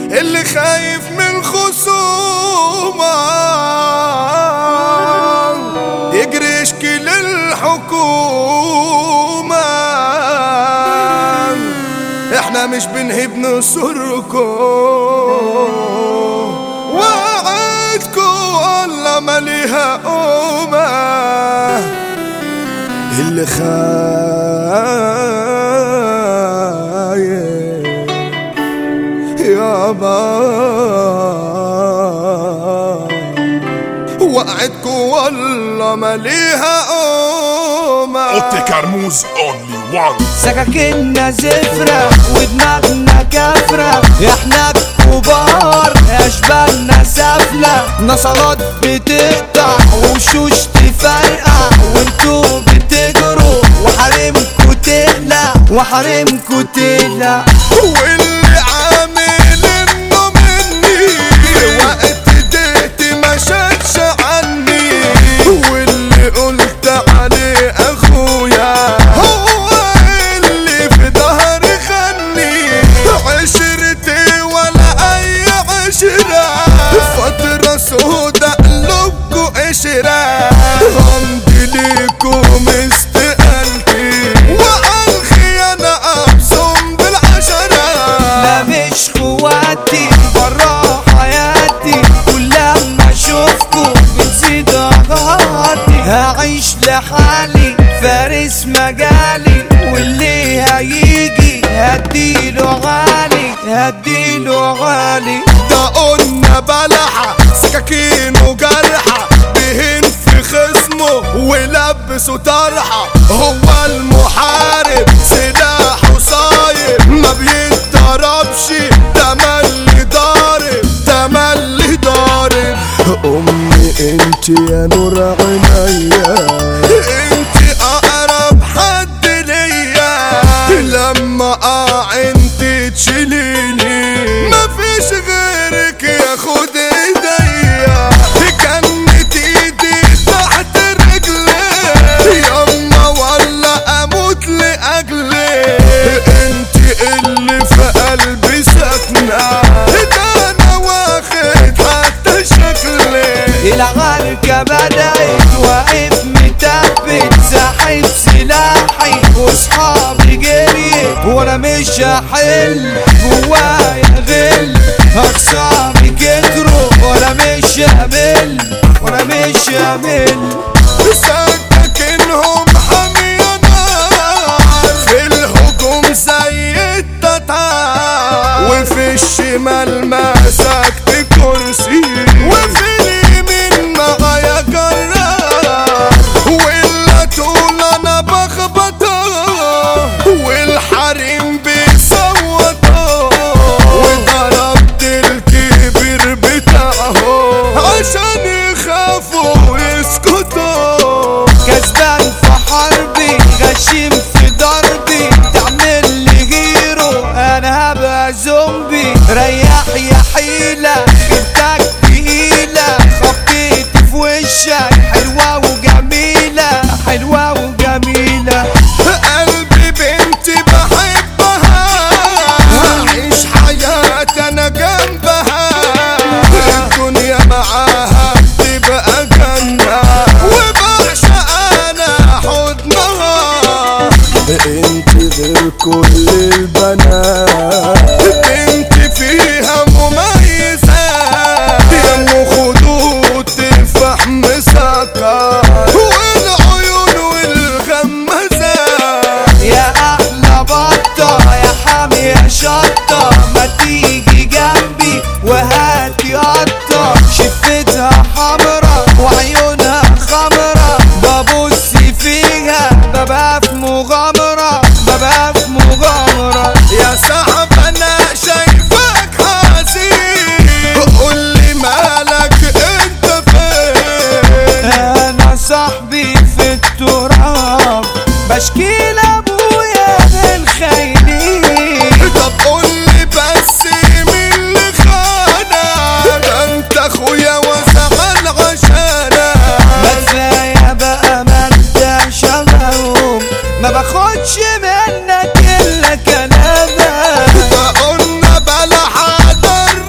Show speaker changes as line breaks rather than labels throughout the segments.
اللي خايف من خصومه يجري يشكي للحكومة احنا مش بنهب نصركم وعدكم والله ما ليها قومة اللي خايف يابا وقعدكم والله ما ليها قومة
اوتي كرموز اونلي وان
سكاكيننا زفرة ودماغنا كفرة احنا كبار اشبالنا سفلة نصلات بتقطع وشوش تفرقع وانتو بتجروا وحريمكو تقلع وحريمكو تقلع
واللي عامل انه مني وقت دقت ما شالش عني واللي قلت عليه اخويا هو اللي في ظهري خني عشرتي ولا اي عشرة فترة سودا قلوبكو قشرة همضي ليكم استقالتي وعالخيانة ابصم بالعشرة
لا مش خواتي برا حياتي كل لما اشوفكم بتزيد اغارتي هعيش لحالي فارس مجالي واللي هيجي هديله غالي هديله غالي
ده قلنا بلحة سكاكين وجرحة بهن في خصمه ولبسه طرحة هو المحارب سلاحه صايب ما بيتضربش ده ملي ضارب ده ملي ضارب امي انت يا نور عينيا انت اقرب حد ليا لما اقع انت تشيليني مفيش غيرك ياخد ايديا كانت ايدي تحت رجلي يما ولا اموت لاجلي انت اللي في قلبي ساكنه ده انا واخد حتى شكلي
العركة بدأت واقف متثبت ساحب سلاحي واصحابي جريت وانا مش هحل جوايا غل اخصامي كتروا وانا مش همل وانا مش همل
سككنهم حمينا في الهجوم زي التتار وفي الشمال مسكت كرسي وفي اليمين معايا جرار ولا طول انا بخبطه والحريم بيصوته وضربت الكبير بتاعه عشان يخافوا يسكتوا
كسبان في حربي غشيم في ضربي تعمل لي جيرو انا هبقى زومبي ريح يا حيلة جبتك تقيلة خبطيت في وشك حلوة وجميلة حلوة وجميلة
قلبي بنتي بحبها هعيش حياتي انا جنبها الدنيا معاها بتبقى جنة وبعشق انا حضنها انت غير كل البنات بنتي فيها مميزة يا ام خدود تفاح مسكر والعيون والغمزة
يا احلى بطة يا حامي يا شطة ما تيجي جنبي وهاتي قطة شفتها حمرا وعيونها خمرة ببص فيها ببقى في مغامرة ببقى في مغامرة
يا صاحب انا شايفك حزين قول لي مالك انت فين
انا صاحبي في التراب بشكي لابويا من خاينين
طب قول لي بس مين اللي خانك ده انت اخويا وزعل عشانك
ما كفايه بقى ما انت شبههم ما باخدش منك الا كلامك
ده قلنا بلا حضر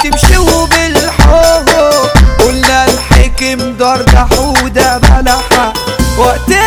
تمشوا بالحب قلنا الحكم دار ده حودة بلحة وقت